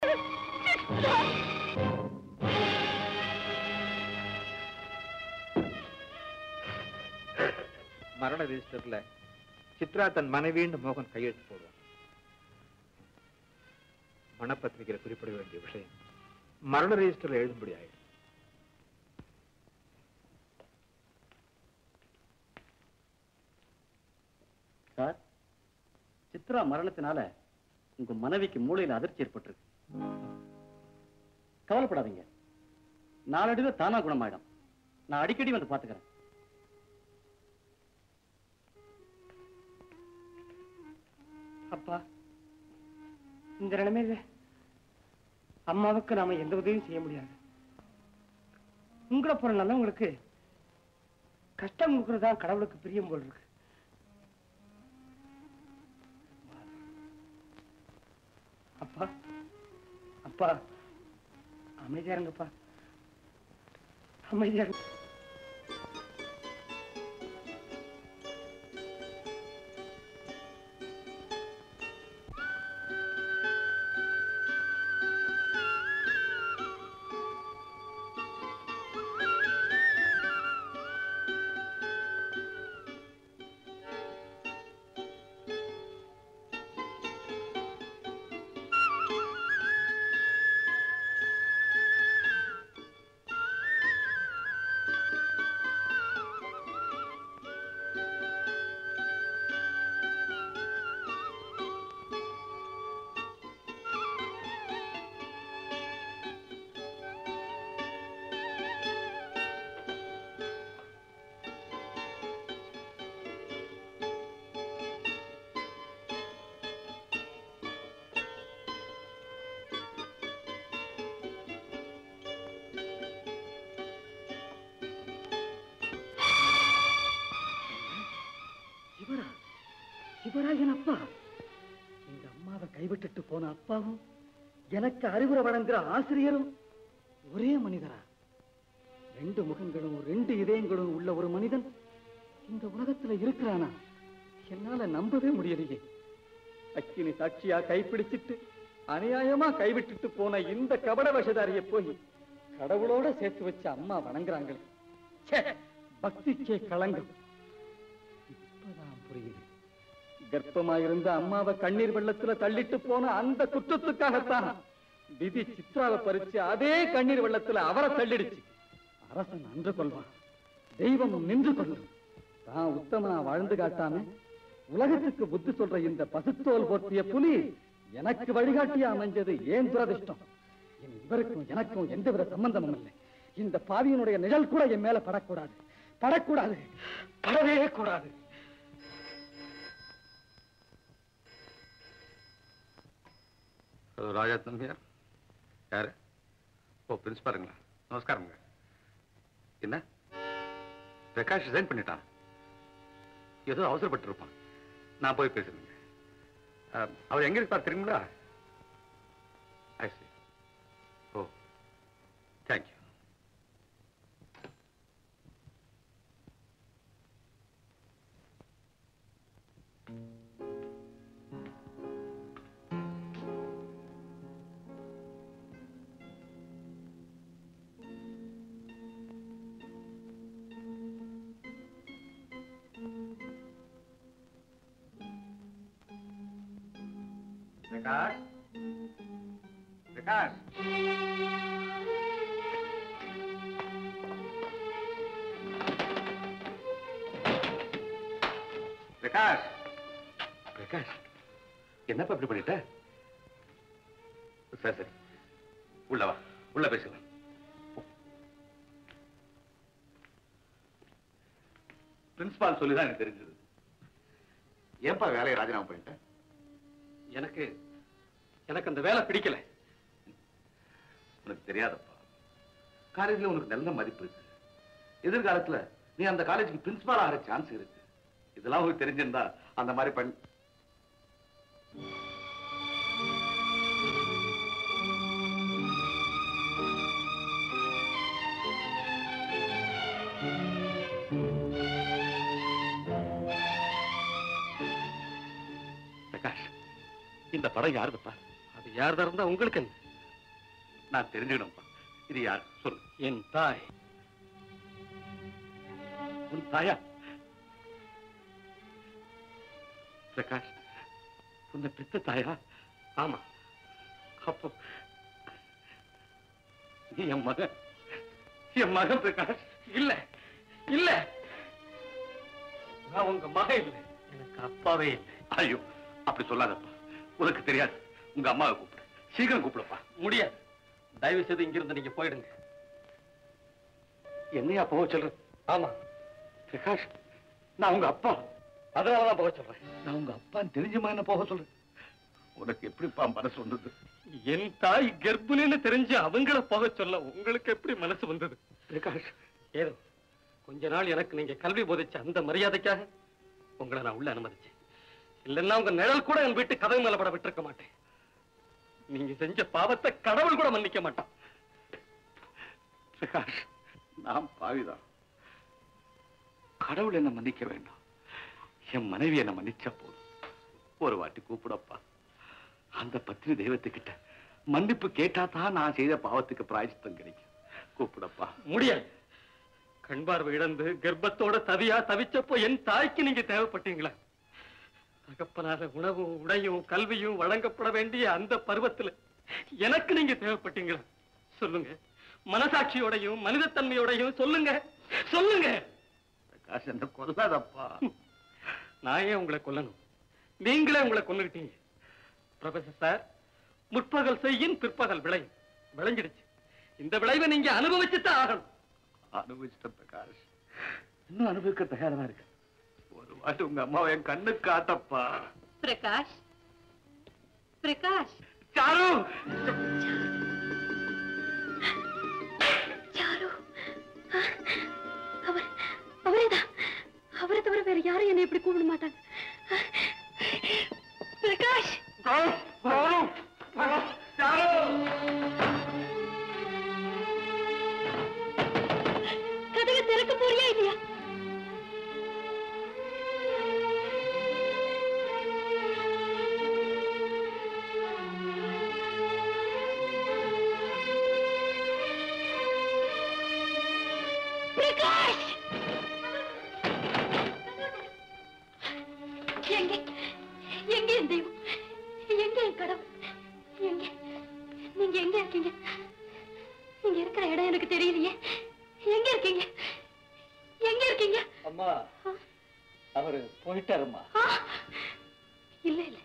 மரண ரெஜிஸ்டர்ல சித்ரா தன் மனைவின்னு மோகன் கையெழுத்து போடுவான் மனப்பத்திரிகையில குறிப்பிட வேண்டிய விஷயம் மரண ரெஜிஸ்டர்ல எழுதும்படி ஆயிடும் சார் சித்ரா மரணத்தினால உங்க மனைவிக்கு மூளையில அதிர்ச்சி ஏற்பட்டிருக்கு கவலைப்படாதீங்க நாளடைவு தானா குணமாயிடும் நான் அடிக்கடி வந்து பாத்துக்கிறேன் அப்பா இந்த நிலைமையில அம்மாவுக்கு நாம எந்த உதவியும் செய்ய முடியாது உங்களை போற நல்லவங்களுக்கு கஷ்டம் கொடுக்கறதா கடவுளுக்கு பிரியம் போல் இருக்கு அப்பா அப்பா அமைதியா இருங்கப்பா அமைதியா இருங்க இவரா இவரா என் அப்பா எங்க அம்மாவை கைவிட்டுட்டு போன அப்பாவும் எனக்கு அறிவுரை வழங்குற ஆசிரியரும் ஒரே மனிதரா ரெண்டு முகங்களும் ரெண்டு இதயங்களும் உள்ள ஒரு மனிதன் இந்த உலகத்துல இருக்கிறானா என்னால நம்பவே முடியலையே அக்கினி சாட்சியா கைப்பிடிச்சிட்டு அநியாயமா கைவிட்டுட்டு போன இந்த கபட விஷதாரிய போய் கடவுளோட சேர்த்து வச்ச அம்மா வணங்குறாங்களே ச்சே, பக்திக்கே களங்கம் இப்பதான் புரியுது கர்ப்பமாயிருந்த அம்மாவை கண்ணீர் வெள்ளத்துல தள்ளிட்டு போன அந்த குற்றத்துக்காகத்தான் விதி சித்ராவை பறிச்சு அதே கண்ணீர் வெள்ளத்துல அவரை தள்ளிடுச்சு அரசன் அன்று கொள்வான் தெய்வம் நின்று கொள்ளும் தான் உத்தமனா வாழ்ந்து காட்டாம உலகத்துக்கு புத்தி சொல்ற இந்த பசுத்தோல் போர்த்திய புலி எனக்கு வழிகாட்டியா அமைஞ்சது ஏன் துரதிர்ஷ்டம் இனி இவருக்கும் எனக்கும் எந்தவித சம்பந்தமும் இல்லை இந்த பாவியனுடைய நிழல் கூட என் மேல படக்கூடாது படக்கூடாது படவே கூடாது ஹலோ ராஜாத்னம் ஹியர் யாரு ஓ பிரின்ஸ்பாலுங்களா நமஸ்காரங்க என்ன பிரகாஷ் ரிசைன் பண்ணிட்டான் ஏதோ அவசரப்பட்டு இருப்பான் நான் போய் பேசுறேங்க அஹ், அவர் எங்க இருப்பார் தெரியுங்களா I see oh thank you Prakash Prakash Prakash Prakash என்னப்பா இப்படி பண்ணிட்ட சரி சரி உள்ள வா உள்ள பேசலாம் பிரின்சிபால் சொல்லிதான் எனக்கு தெரிஞ்சது ஏன்பா வேலையை ராஜினாமா பண்ணிட்டேன் எனக்கு எனக்கு அந்த வேலை பிடிக்கல உனக்கு தெரியாதப்பா காலேஜ்ல உனக்கு நல்ல மதிப்பு இருக்கு எதிர்காலத்துல நீ அந்த காலேஜுக்கு பிரின்சிபால் ஆகிற சான்ஸ் இருக்கு இதெல்லாம் உங்களுக்கு தெரிஞ்சிருந்தா அந்த மாதிரி பண்ணி பிரகாஷ் இந்த படம் யாருதுப்பா அது யாரதா இருந்தா உங்களுக்கு என்ன நான் தெரிஞ்சுக்கணும்ப்பா இது யார் சொல்லு என் தாய் உன் தாயா பிரகாஷ் உன்னை பெத்த தாயா ஆமா அப்போ நீ என் மகன் என் மகன் பிரகாஷ் இல்ல இல்ல நான் உங்க மகன் இல்ல எனக்கு அப்பாவே இல்லை ஐயோ அப்படி சொல்லாதப்பா உனக்கு தெரியாது உங்க அம்மாவை கூப்பிடு சீக்கிரம் கூப்பிடுப்பா முடியாது தயவு செய்து இங்கிருந்து நீங்க போயிடுங்க என்னையா போக சொல்றேன் ஆமா பிரகாஷ் நான் உங்க அப்பா அதனாலதான் போக சொல்றேன் நான் உங்க அப்பான்னு தெரிஞ்சுமா என்ன போக சொல்றேன் உனக்கு எப்படிப்பா மனசு வந்தது என் தாய் கர்ப்பிணின்னு தெரிஞ்சு அவங்கள போக சொல்ல உங்களுக்கு எப்படி மனசு வந்தது பிரகாஷ் ஏதோ கொஞ்ச நாள் எனக்கு நீங்க கல்வி போதிச்ச அந்த மரியாதைக்காக உங்களை நான் உள்ள அனுமதிச்சேன் இல்லைன்னா உங்க நிழல் கூட என் வீட்டு கதவு மேல பட விட்டிருக்க மாட்டேன் நீங்க செஞ்ச பாவத்தை கடவுள் கூட மன்னிக்க மாட்டான் பிரகாஷ் நான் பாவிதான் கடவுள் என்ன மன்னிக்க வேண்டாம் என் மனைவி என்ன மன்னிச்சா போதும் ஒரு வாட்டி கூப்பிடப்பா அந்த பத்திரி தெய்வத்துக்கிட்ட மன்னிப்பு கேட்டா தான் நான் செய்த பாவத்துக்கு பிராயச்சித்தம் கிடைக்கும் கூப்பிடப்பா முடியாது கண் பார்வை இழந்து கர்ப்பத்தோட தவியா தவிச்சப்போ என் தாய்க்கு நீங்க தேவைப்பட்டீங்களா தகப்பனால உணவும் உடையும் கல்வியும் வழங்கப்பட வேண்டிய அந்த பருவத்துல எனக்கு நீங்க தேவைப்பட்டீங்களா சொல்லுங்க மனசாட்சியோடையும் மனிதத்தன்மையோடையும் சொல்லுங்க சொல்லுங்க பிரகாஷ் என்ன கொல்லாதப்பா நான் ஏன் உங்களை கொல்லணும் நீங்களே உங்களை கொன்னுகிட்டீங்க ப்ரொஃபசர் சார் முற்பகல் செய்யின் பிற்பகல் விளையும் விளைஞ்சிடுச்சு இந்த விளைவை நீங்க அனுபவிச்சுதான் ஆகணும் அனுபவிச்சிட்ட பிரகாஷ் இன்னும் அனுபவிக்க தயாரா இருக்கு ஒரு வாட்டி உங்க அம்மாவை என் கண்ணு காட்டப்பா பிரகாஷ் பிரகாஷ் சாரு யாரோ அவர் அவரேதான் அவரை தவிர வேற யாரும் என்னை இப்படி கூப்பிட மாட்டாங்க பிரகாஷ் கதவை திறக்க போறியா இல்லையா பிரகாஷ் எங்கே எங்க என் தெய்வம் எங்க என் கடவுள் எங்க நீங்க எங்க இருக்கீங்க நீங்க இருக்கிற இடம் எனக்கு தெரியலையே எங்க இருக்கீங்க எங்க இருக்கீங்க அம்மா அவரு போயிட்டாருமா ஆ! இல்ல இல்ல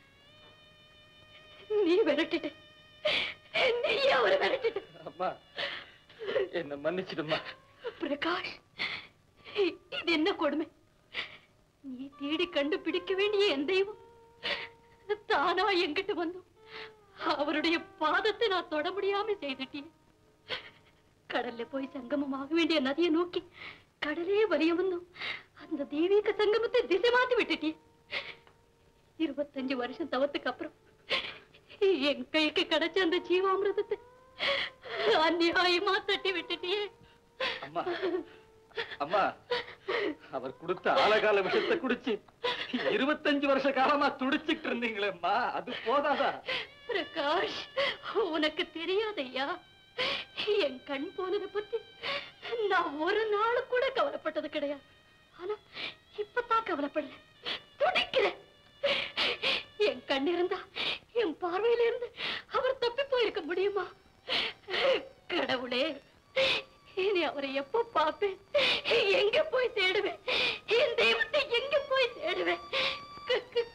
நீ விரட்டிட்ட நீயே அவரை விரட்டிட்ட அம்மா என்ன மன்னிச்சிடுமா பிரகாஷ் இது என்ன கொடுமை நீ தேடி கண்டுபிடிக்க வேண்டிய என் தெய்வம் தானா என்கிட்ட வந்தோம் அவருடைய பாதத்தை நான் தொட முடியாம செய்துட்டேன் கடல்ல போய் சங்கமமாக வேண்டிய நதியை நோக்கி கடலே வலிய வந்தோம் அந்த தெய்வீக சங்கமத்தை திசை மாத்தி விட்டுட்டேன் இருபத்தஞ்சு வருஷம் தவத்துக்கு அப்புறம் என் கைக்கு கிடைச்ச அந்த ஜீவாமிரதத்தை அநியாயமா தட்டி விட்டுட்டியே அம்மா அம்மா அவர் கொடுத்த ஆழகால விஷத்தை குடிச்சு இருபத்தஞ்சு வருஷ காலமா துடிச்சிட்டு இருந்தீங்களேம்மா அது போதாதா பிரகாஷ் உனக்கு தெரியாதையா என் கண் போனதை பத்தி நான் ஒரு நாள் கூட கவலைப்பட்டது கிடையாது ஆனா இப்பதான் கவலைப்படல துடிக்கிறேன் என் கண் இருந்தா என் பார்வையில இருந்து அவர் தப்பி போயிருக்க முடியுமா கடவுளே இனி அவரை எப்போ பார்ப்பேன் எங்க போய் தேடுவேன் என் தெய்வத்தை எங்க போய் தேடுவேன் கு- கு-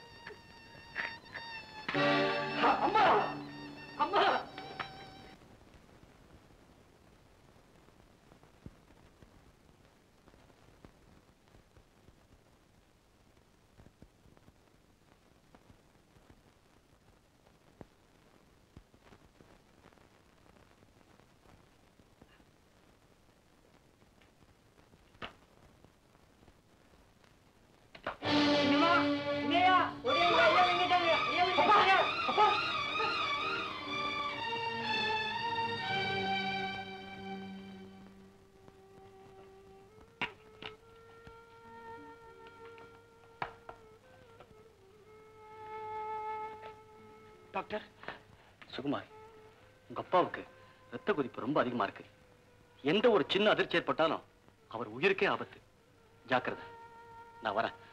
அம்மா அம்மா டாக்டர் சுகுமார் உங்க அப்பாவுக்கு ரத்த கொதிப்பு ரொம்ப அதிகமா இருக்கு எந்த ஒரு சின்ன அதிர்ச்சி ஏற்பட்டாலும் அவர் உயிருக்கே ஆபத்து ஜாக்கிரதை நான் வரேன்